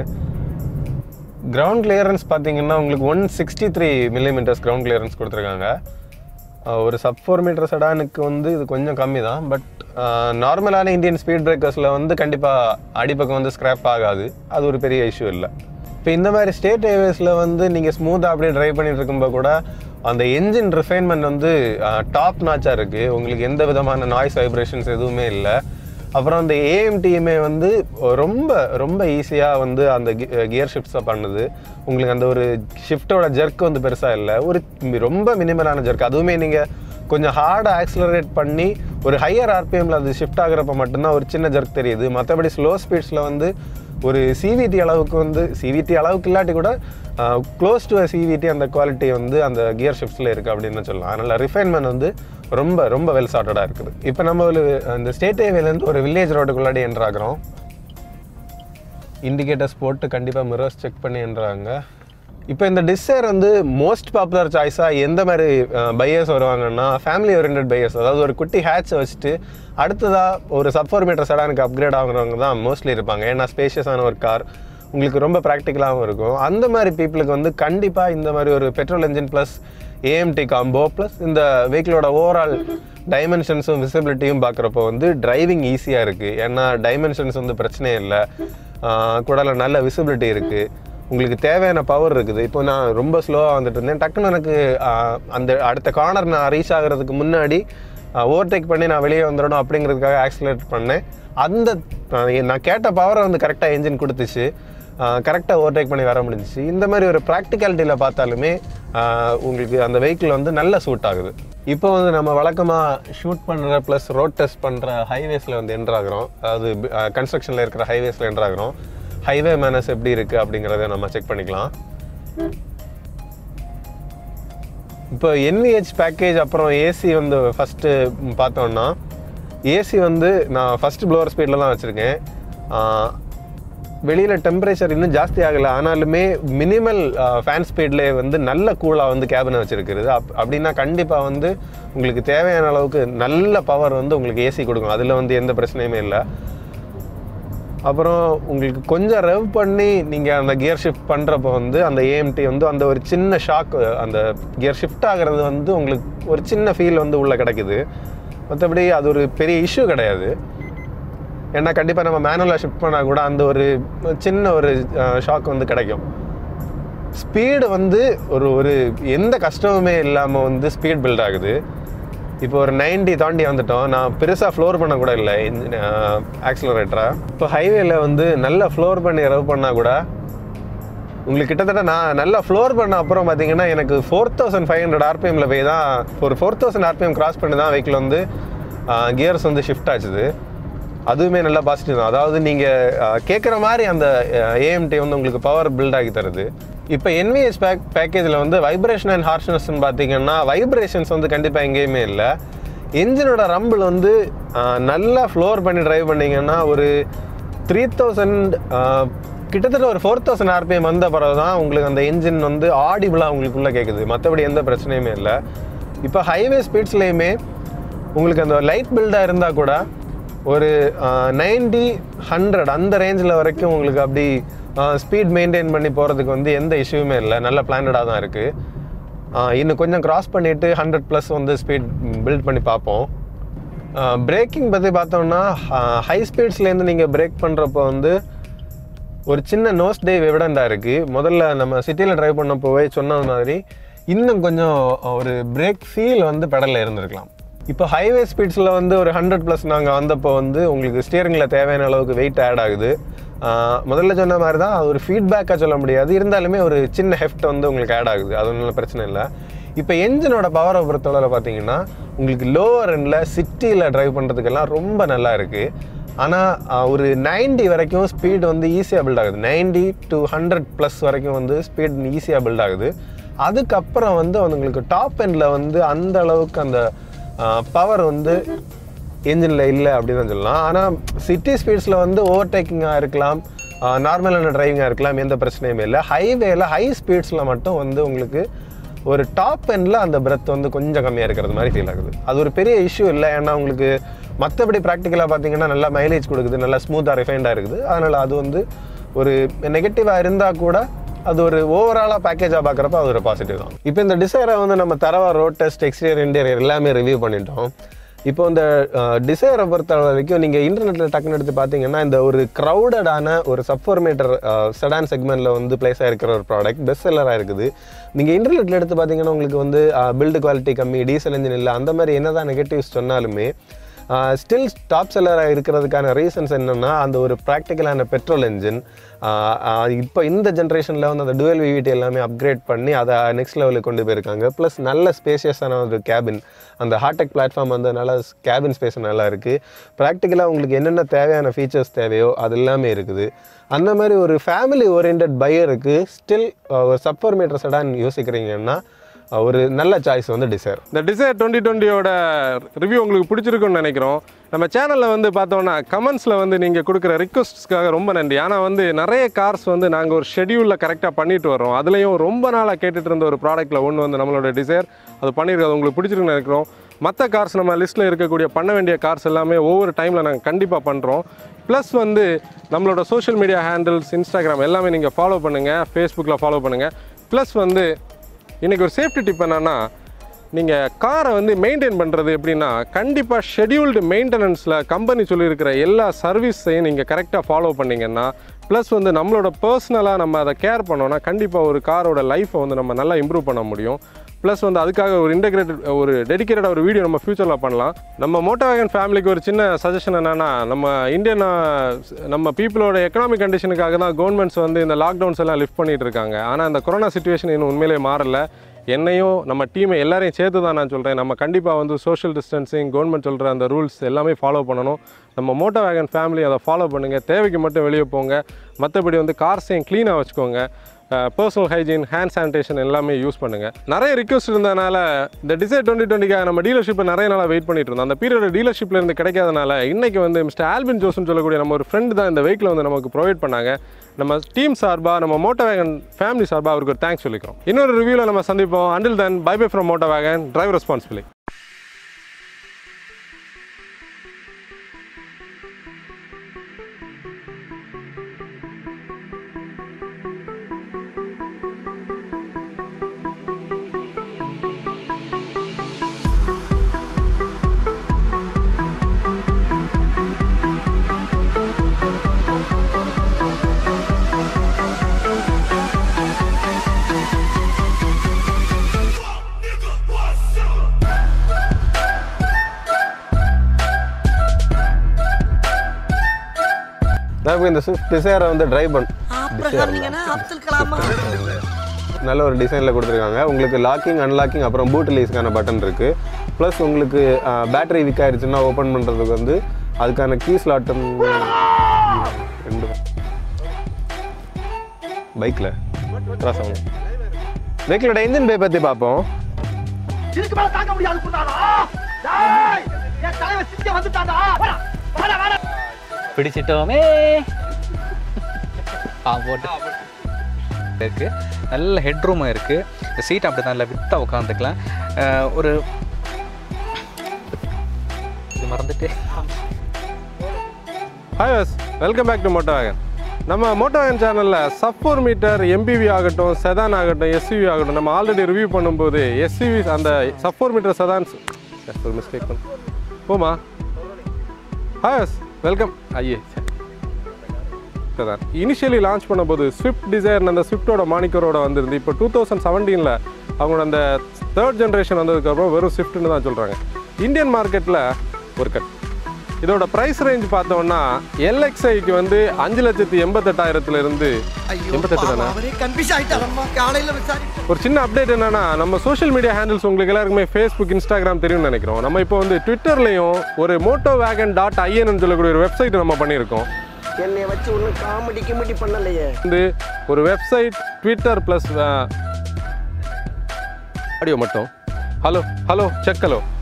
கிரவுண்ட் கிளியரன்ஸ் பார்த்தீங்கன்னா உங்களுக்கு one sixty three millimetres ground clearance கொடுத்துருக்காங்க ஆஹ் ஒரு சப் ஃபோர் மீட்டர் செடானுக்கு வந்து இது கொஞ்சம் கம்மி தான் பட் நார்மலான இந்தியன் ஸ்பீட் பிரேக்கர்ஸில் வந்து கண்டிப்பாக அடிப்பக்கம் வந்து ஸ்க்ராப் ஆகாது அது ஒரு பெரிய இஷ்யூ இல்லை இப்போ இந்த மாதிரி ஸ்டேட் ஹைவேஸில் வந்து நீங்கள் ஸ்மூத்தாக அப்படியே ட்ரைவ் பண்ணிட்டு இருக்கும்போது கூட அந்த என்ஜின் ரிஃபைன்மெண்ட் வந்து டாப் நாச்சாக இருக்குது உங்களுக்கு எந்த விதமான நாய்ஸ் வைப்ரேஷன்ஸ் எதுவுமே இல்லை அப்புறம் அந்த ஏஎம்டிஎம்ஏ வந்து ரொம்ப ரொம்ப ஈஸியாக வந்து அந்த கியர் ஷிஃப்ட்ஸை பண்ணுது உங்களுக்கு அந்த ஒரு ஷிஃப்ட்டோட ஜெர்க் வந்து பெருசாக இல்லை ஒரு மி- ரொம்ப மினிமலான ஜெர்க் அதுவுமே நீங்கள் கொஞ்சம் ஹார்டாக ஆக்ஸலரேட் பண்ணி ஒரு ஹையர் ஆர்பிஎம்ல அது ஷிஃப்ட் ஆகுறப்ப மட்டும்தான் ஒரு சின்ன ஜெர்க் தெரியுது மற்றபடி ஸ்லோ ஸ்பீட்ஸில் வந்து ஒரு சிவிடி அளவுக்கு வந்து சிவிடி அளவுக்கு இல்லாட்டி கூட க்ளோஸ் டு சிவிடி அந்த குவாலிட்டி வந்து அந்த கியர் ஷிஃப்ட்ஸில் இருக்குது அப்படின்னு தான் சொல்லலாம் அதனால் ரிஃபைன்மெண்ட் வந்து ரொம்ப ரொம்ப வெல் சார்ட்டடாக இருக்குது இப்போ நம்ம ஒரு அந்த ஸ்டேட் ஹைவேலேருந்து ஒரு வில்லேஜ் ரோட்டுக்குள்ளாடி என்ட்ராகிறோம் இண்டிகேட்டர்ஸ் போட்டு கண்டிப்பாக மிரர்ஸ் செக் பண்ணி என்ட்ராங்க இப்போ இந்த டிசைர் வந்து மோஸ்ட் பாப்புலர் சாய்ஸாக எந்த மாதிரி பையர்ஸ் வருவாங்கன்னா ஃபேமிலி ஓரியன்ட் பையர்ஸ் அதாவது ஒரு குட்டி ஹேட்சை வச்சுட்டு அடுத்ததாக ஒரு சப் ஃபோர் மீட்டர் செடானுக்கு அப்கிரேட் ஆகுறவங்க தான் மோஸ்ட்லி இருப்பாங்க ஏன்னா ஸ்பேஷியஸான ஒரு கார் உங்களுக்கு ரொம்ப ப்ராக்டிக்கலாகவும் இருக்கும் அந்த மாதிரி பீப்புளுக்கு வந்து கண்டிப்பாக இந்த மாதிரி ஒரு petrol engine plus AMT combo plus இந்த வெஹிக்கிளோட ஓவரால் டைமென்ஷன்ஸும் விசிபிலிட்டியும் பார்க்குறப்போ வந்து டிரைவிங் ஈஸியாக இருக்குது ஏன்னா டைமென்ஷன்ஸ் வந்து பிரச்சனையே இல்லை கூடல நல்ல விசிபிலிட்டி இருக்குது உங்களுக்கு தேவையான பவர் இருக்குது இப்போ நான் ரொம்ப ஸ்லோவாக வந்துட்டு இருந்தேன் டக்குன்னு எனக்கு ஆஹ், அந்த அடுத்த கார்னர் நான் ரீச் ஆகிறதுக்கு முன்னாடி ஓவர்டேக் பண்ணி நான் வெளியே வந்துடணும் அப்படிங்கிறதுக்காக ஆக்சிலேட் பண்ணேன் அந்த ஆஹ், நான் கேட்ட பவரை வந்து கரெக்டாக என்ஜின் கொடுத்துச்சு கரெக்டாக ஓவர்டேக் பண்ணி வர முடிஞ்சுச்சு இந்த மாதிரி ஒரு ப்ராக்டிகாலிட்டியில் பார்த்தாலுமே ஆஹ், உங்களுக்கு அந்த வெஹிக்கிள் வந்து நல்ல சூட் ஆகுது இப்போ வந்து நம்ம வழக்கமாக ஷூட் பண்ணுற ப்ளஸ் ரோட் டெஸ்ட் பண்ணுற ஹைவேஸில் வந்து என்ட்ரு ஆகுறோம் அதாவது கன்ஸ்ட்ரக்ஷனில் இருக்கிற ஹைவேஸில் என்ட்ரு ஆகுறோம் ஹைவே மேனஸ் எப்படி இருக்குது அப்படிங்கிறத நம்ம செக் பண்ணிக்கலாம் இப்போ என்விஹெச் பேக்கேஜ் அப்புறம் ஏசி வந்து ஃபஸ்ட்டு பார்த்தோம்னா ஏசி வந்து நான் ஃபஸ்ட்டு ப்ளோவர் ஸ்பீடில் தான் வச்சுருக்கேன் வெளியில் டெம்பரேச்சர் இன்னும் ஜாஸ்தி ஆகலை ஆனாலுமே மினிமல் ஃபேன் ஸ்பீட்லேயே வந்து நல்ல கூலாக வந்து கேபினை வச்சுருக்குது அப் அப்படின்னா கண்டிப்பாக வந்து உங்களுக்கு தேவையான அளவுக்கு நல்ல பவர் வந்து உங்களுக்கு ஏசி கொடுக்கும் அதில் வந்து எந்த பிரச்சனையுமே இல்லை அப்புறம் உங்களுக்கு கொஞ்சம் ரெவ் பண்ணி நீங்கள் அந்த கியர் ஷிஃப்ட் பண்ணுறப்போ வந்து அந்த ஏஎம்டி வந்து அந்த ஒரு சின்ன ஷாக் அந்த கியர் ஷிஃப்ட் ஆகிறது வந்து உங்களுக்கு ஒரு சின்ன ஃபீல் வந்து உள்ளே கிடைக்குது மற்றபடி அது ஒரு பெரிய இஷ்யூ கிடையாது ஏன்னா கண்டிப்பாக நம்ம மேனுவலாக ஷிஃப்ட் பண்ணால் கூட அந்த ஒரு சின்ன ஒரு ஷாக் வந்து கிடைக்கும் ஸ்பீடு வந்து ஒரு ஒரு எந்த கஷ்டமுமே இல்லாமல் வந்து ஸ்பீட் பில்ட் ஆகுது இப்போ ஒரு 90 தாண்டி வந்துட்டோம் நான் பெருசாக ஃப்ளோர் பண்ண கூட இல்லை ஆக்சிலரேட்டரை இப்போ ஹைவேல வந்து நல்லா ஃப்ளோர் பண்ணி ரவ் பண்ணால் கூட உங்களுக்கு கிட்டத்தட்ட நான் நல்லா ஃப்ளோர் பண்ண அப்புறம் பார்த்தீங்கன்னா எனக்கு ஃபோர் தௌசண்ட் ஃபைவ் ஹண்ட்ரட் ஆர்பிஎம்ல போய் தான் ஒரு ஃபோர் தௌசண்ட் ஆர்பிஎம் கிராஸ் பண்ணி தான் வெஹிக்கிள் வந்து கியர்ஸ் வந்து ஷிஃப்ட் ஆச்சுது அதுவுமே நல்லா பாசிட்டிவ் தான் அதாவது நீங்கள் கேட்குற மாதிரி அந்த ஏஎம்டி வந்து உங்களுக்கு பவர் பில்ட் ஆகி தருது இப்போ என்விஎஸ் பேக் பேக்கேஜில் வந்து வைப்ரேஷன் அண்ட் ஹார்ஷ்னஸ்ன்னு பார்த்தீங்கன்னா வைப்ரேஷன்ஸ் வந்து கண்டிப்பாக எங்கேயுமே இல்லை என்ஜினோட ரம்பிள் வந்து ஆஹ், நல்லா ஃப்ளோர் பண்ணி டிரைவ் பண்ணீங்கன்னா ஒரு த்ரீ தௌசண்ட் கிட்டத்தட்ட ஒரு ஃபோர் தௌசண்ட் ஆர்பிஎம் வந்த பிறகு தான் உங்களுக்கு அந்த என்ஜின் வந்து ஆடிபிளாக உங்களுக்குள்ளே கேட்குது மற்றபடி எந்த பிரச்சனையுமே இல்லை இப்போ ஹைவே ஸ்பீட்ஸ்லேயுமே உங்களுக்கு அந்த லைட் பில்டாக இருந்தால் கூட ஒரு நைன்டி ஹண்ட்ரட் அந்த ரேஞ்சில் வரைக்கும் உங்களுக்கு அப்படி ஸ்பீட் மெயின்டைன் பண்ணி போகிறதுக்கு வந்து எந்த இஷ்யூமே இல்லை நல்ல பிளானடாக தான் இருக்குது இன்னும் கொஞ்சம் கிராஸ் பண்ணிவிட்டு ஹண்ட்ரட் ப்ளஸ் வந்து ஸ்பீட் பில்ட் பண்ணி பார்ப்போம் பிரேக்கிங் பற்றி பார்த்தோம்னா ஹை ஸ்பீட்ஸ்லேருந்து நீங்கள் பிரேக் பண்ணுறப்போ வந்து ஒரு சின்ன நோஸ் டே எவிடண்டாக இருக்குது முதல்ல நம்ம சிட்டியில் டிரைவ் பண்ணப்போவே சொன்ன மாதிரி இன்னும் கொஞ்சம் ஒரு பிரேக் ஃபீல் வந்து பெடலில் இருந்திருக்கலாம் இப்போ ஹைவே ஸ்பீட்ஸில் வந்து ஒரு ஹண்ட்ரட் ப்ளஸ் நாங்கள் வந்தப்போ வந்து உங்களுக்கு ஸ்டியரிங்கில் தேவையான அளவுக்கு வெயிட் ஆட் ஆகுது ஆஹ் முதல்ல சொன்ன மாதிரி தான் அது ஒரு ஃபீட்பேக்காக சொல்ல முடியாது இருந்தாலுமே ஒரு சின்ன ஹெஃப்ட் வந்து உங்களுக்கு ஆட் ஆகுது அது ஒன்றும் பிரச்சனை இல்லை இப்போ என்ஜினோட பவரை பொறுத்தவரை பார்த்தீங்கன்னா உங்களுக்கு லோவர் எண்டில் சிட்டியில் டிரைவ் பண்ணுறதுக்கெல்லாம் ரொம்ப நல்லா இருக்குது ஆனால் ஒரு 90 வரைக்கும் ஸ்பீட் வந்து ஈஸியாக பில்ட் ஆகுது 90 டு ஹண்ட்ரட் ப்ளஸ் வரைக்கும் வந்து ஸ்பீட் ஈஸியாக பில்ட் ஆகுது அதுக்கப்புறம் வந்து உங்களுக்கு டாப் எண்டில் வந்து அந்த அளவுக்கு அந்த பவர் வந்து என்ஜினில் இல்லை அப்படின்னு தான் சொல்லலாம் ஆனால் சிட்டி ஸ்பீட்ஸில் வந்து ஓவர்டேக்கிங்காக இருக்கலாம் நார்மலான டிரைவிங்காக இருக்கலாம் எந்த பிரச்சனையுமே இல்லை ஹைவேல ஹை ஸ்பீட்ஸில் மட்டும் வந்து உங்களுக்கு ஒரு டாப் எண்டில் அந்த பிரெத் வந்து கொஞ்சம் கம்மியாக இருக்கிறது மாதிரி ஃபீல் ஆகுது அது ஒரு பெரிய இஷ்யூ இல்லை ஏன்னா உங்களுக்கு மற்றபடி ப்ராக்டிக்கலாக பார்த்தீங்கன்னா நல்லா மைலேஜ் கொடுக்குது நல்லா ஸ்மூத்தாக ரிஃபைண்டாக இருக்குது அதனால் அது வந்து ஒரு நெகட்டிவாக இருந்தால் கூட அது ஒரு ஓவராலாக பேக்கேஜாக பார்க்குறப்ப அது ஒரு பாசிட்டிவ் தான் இப்போ இந்த டிசைரை வந்து நம்ம தரவா ரோட் டெஸ்ட் எக்ஸ்டீரியர் இன்டீரியர் எல்லாமே ரிவ்யூ பண்ணிட்டோம் இப்போ இந்த டிசைரை பொறுத்த வரைக்கும் நீங்கள் இன்டர்நெட்டில் டக்குன்னு எடுத்து பார்த்தீங்கன்னா இந்த ஒரு க்ரௌடடான ஒரு சப்ஃபோர் மீட்டர் செடான் செக்மெண்ட்டில் வந்து பிளேஸ் ஆகிருக்கிற ஒரு ப்ராடக்ட் பெஸ்ட் செல்லராக இருக்குது நீங்கள் இன்டர்நெட்டில் எடுத்து பார்த்தீங்கன்னா உங்களுக்கு வந்து பில்டு குவாலிட்டி கம்மி டீசல் இன்ஜின் இல்லை அந்த மாதிரி என்னதான் நெகட்டிவ்ஸ் சொன்னாலுமே ஸ்டில் டாப் செல்லராக இருக்கிறதுக்கான ரீசன்ஸ் என்னென்னா அந்த ஒரு ப்ராக்டிக்கலான பெட்ரோல் என்ஜின் இப்போ இந்த ஜென்ரேஷனில் வந்து அந்த டுவெல் விவிடி எல்லாமே அப்கிரேட் பண்ணி அதை நெக்ஸ்ட் லெவலுக்கு கொண்டு போயிருக்காங்க ப்ளஸ் நல்ல ஸ்பேஷியஸான ஒரு கேபின் அந்த ஹார்டெக் பிளாட்ஃபார்ம் வந்து நல்ல கேபின் ஸ்பேஸ் நல்லா இருக்குது ப்ராக்டிக்கலாக உங்களுக்கு என்னென்ன தேவையான ஃபீச்சர்ஸ் தேவையோ அது எல்லாமே இருக்குது அந்த மாதிரி ஒரு ஃபேமிலி ஓரியன்ட் பையருக்கு ஸ்டில் ஒரு சப்பர் மீட்டர் செடான் யோசிக்கிறீங்கன்னா ஒரு நல்ல சாய்ஸ் வந்து டிசைர் இந்த டிசைர் டுவெண்ட்டி டுவெண்ட்டியோட ரிவ்யூ உங்களுக்கு பிடிச்சிருக்குன்னு நினைக்கிறோம் நம்ம சேனலில் வந்து பார்த்தோம்னா கமெண்ட்ஸில் வந்து நீங்கள் கொடுக்குற ரிக்வஸ்ட்ஸ்க்காக ரொம்ப நன்றி ஆனால் வந்து நிறைய கார்ஸ் வந்து நாங்கள் ஒரு ஷெடியூலில் கரெக்டாக பண்ணிட்டு வரோம் அதுலேயும் ரொம்ப நாளாக கேட்டுட்டு இருந்த ஒரு ப்ராடக்ட்டில் ஒன்று வந்து நம்மளோட டிசைர் அது பண்ணியிருக்கிறது உங்களுக்கு பிடிச்சிருக்குன்னு நினைக்கிறோம் மற்ற கார்ஸ் நம்ம லிஸ்ட்டில் இருக்கக்கூடிய பண்ண வேண்டிய கார்ஸ் எல்லாமே ஒவ்வொரு டைமில் நாங்கள் கண்டிப்பாக பண்ணுறோம் ப்ளஸ் வந்து நம்மளோட சோஷியல் மீடியா ஹேண்டில்ஸ் இன்ஸ்டாகிராம் எல்லாமே நீங்கள் ஃபாலோ பண்ணுங்கள் ஃபேஸ்புக்கில் ஃபாலோ பண்ணுங்கள் ப்ளஸ் வந்து இன்றைக்கி ஒரு சேஃப்டி டிப் என்னென்னா நீங்கள் காரை வந்து மெயின்டைன் பண்ணுறது எப்படின்னா கண்டிப்பாக ஷெடியூல்டு மெயின்டெனன்ஸில் கம்பெனி சொல்லியிருக்கிற எல்லா சர்வீஸையும் நீங்கள் கரெக்டாக ஃபாலோ பண்ணீங்கன்னா ப்ளஸ் வந்து நம்மளோட பர்சனலாக நம்ம அதை கேர் பண்ணோன்னா கண்டிப்பாக ஒரு காரோட லைஃப்பை வந்து நம்ம நல்லா இம்ப்ரூவ் பண்ண முடியும் ப்ளஸ் வந்து அதுக்காக ஒரு இன்டெகிரேட்டட் ஒரு டெடிக்கேட்டட் ஒரு வீடியோ நம்ம ஃபியூச்சரில் பண்ணலாம் நம்ம மோட்டோ வேகன் ஃபேமிலிக்கு ஒரு சின்ன சஜஷன் என்னென்னா நம்ம இந்தியன் நம்ம பீப்புளோட எக்கனாமிக் கண்டிஷனுக்காக தான் கவர்மெண்ட்ஸ் வந்து இந்த லாக்டவுன்ஸ் எல்லாம் லிஃப்ட் பண்ணிட்டு இருக்காங்க ஆனால் இந்த கொரோனா சுச்சுவேஷன் இன்னும் உண்மையிலே மாறல என்னையும் நம்ம டீமை எல்லாரையும் சேர்த்து தான் நான் சொல்கிறேன் நம்ம கண்டிப்பாக வந்து சோஷியல் டிஸ்டன்சிங் கவர்மெண்ட் சொல்கிற அந்த ரூல்ஸ் எல்லாமே ஃபாலோ பண்ணணும் நம்ம மோட்டோ வேகன் ஃபேமிலி அதை ஃபாலோ பண்ணுங்கள் தேவைக்கு மட்டும் வெளியே போங்க மற்றபடி வந்து கார்ஸையும் க்ளீனாக வச்சுக்கோங்க பர்சனல் ஹைஜீன் ஹேண்ட் சானிடேஷன் எல்லாமே யூஸ் பண்ணுங்கள் நிறைய ரிக்வஸ்ட் இருந்ததுனால இந்த டிசைர் டுவெண்ட்டி டுவெண்ட்டிக்காக நம்ம டீலர்ஷிப்பை நிறைய நாளாக வெயிட் பண்ணிட்டு இருந்தோம் அந்த பீரியட் டீலர்ஷிப்ல இருந்து கிடைக்காதனால இன்னைக்கு வந்து மிஸ்டர் ஆல்பின் ஜோஸ்னு சொல்லக்கூடிய நம்ம ஒரு ஃப்ரெண்டு தான் இந்த வெஹிக்கிள் வந்து நமக்கு ப்ரொவைட் பண்ணாங்க நம்ம டீம் சார்பாக நம்ம மோட்டோ வேகன் ஃபேமிலி சார்பாக அவருக்கு ஒரு தேங்க்ஸ் சொல்லிக்கிறோம் இன்னொரு ரிவ்யூவில் நம்ம சந்திப்போம் until then bye bye from Moto Wagon drive responsibly nigga, what's up? நான் இந்த ஸ்விஃப்ட் டிசைரை வந்து ட்ரைவ் பண்ண அப்புறம் நீங்கன்னா அப்துல் கலாமா நல்ல ஒரு டிசைனில் கொடுத்துருக்காங்க உங்களுக்கு லாக்கிங் அன்லாக்கிங் அப்புறம் பூட் ரிலீஸ்க்கான பட்டன் இருக்குது ப்ளஸ் உங்களுக்கு பேட்டரி வீக் ஆயிடுச்சுன்னா ஓப்பன் பண்ணுறதுக்கு வந்து அதுக்கான கீ ஸ்லாட்டும் ரெண்டு பைக்கில் கிராஸ் ஆகணும் பைக்கிலோட இன்ஜின் பே பற்றி பார்ப்போம் இதுக்கு மேல தாங்க முடியாது குண்டாடா டேய் என் தலைவன் சிங்க வந்துட்டாடா வாடா வாடா வாடா பிடிச்சிட்டோமே ஆ போட்டு இருக்கு நல்ல ஹெட்ரூம் இருக்கு சீட் அப்படி நல்ல வித்தா உட்காந்துக்கலாம் ஒரு இது மறந்துட்டு ஹாய் எஸ் welcome back to Moto Wagon நம்ம மோட்டோ வேகன் சேனலில் சப் ஃபோர் மீட்டர் எம்பிவி ஆகட்டும் செதான் ஆகட்டும் எஸ்யூவி ஆகட்டும் நம்ம ஆல்ரெடி ரிவ்யூ பண்ணும்போது எஸ்யூவி அந்த சப் ஃபோர் மீட்டர் செதான்ஸ் ஒரு மிஸ்டேக் பண்ண போமா ஹாய் எஸ் வெல்கம் ஐயே செதான் இனிஷியலி லான்ச் பண்ணும்போது ஸ்விஃப்ட் டிசைர் அந்த ஸ்விஃப்டோட மானிக்கரோட வந்திருந்து இப்போ டூ தௌசண்ட் செவன்டீனில் அவங்களோட அந்த தேர்ட் ஜென்ரேஷன் வந்ததுக்கப்புறம் வெறும் ஸ்விஃப்ட்னு தான் சொல்கிறாங்க இந்தியன் மார்க்கெட்டில் ஒரு கட் இதோட ப்ரைஸ் ரேஞ்ச் பார்த்தோம்னா எல்எக்ஸ்ஐக்கு வந்து அஞ்சு லட்சத்தி எண்பத்தெட்டாயிரத்துல இருந்து ஐயோ எண்பத்தெட்டு தானே அவரே கன்ஃபியூஸ் ஆயிட்டாரம்மா காலையில விசாரி ஒரு சின்ன அப்டேட் என்னன்னா நம்ம சோஷியல் மீடியா ஹேண்டில்ஸ் உங்களுக்கு எல்லாருக்குமே ஃபேஸ்புக் இன்ஸ்டாகிராம் தெரியும்னு நினைக்கிறோம் நம்ம இப்போ வந்து ட்விட்டர்லையும் ஒரு மோட்டோ வேகன் டாட் ஐஎன்னு சொல்லக்கூடிய ஒரு வெப்சைட் நம்ம பண்ணியிருக்கோம் என்னை வச்சு ஒன்றும் காமெடி கிமெடி பண்ணலையே வந்து ஒரு வெப்சைட் ட்விட்டர் ப்ளஸ் ஆடியோ மட்டும் ஹலோ ஹலோ செக் ஹலோ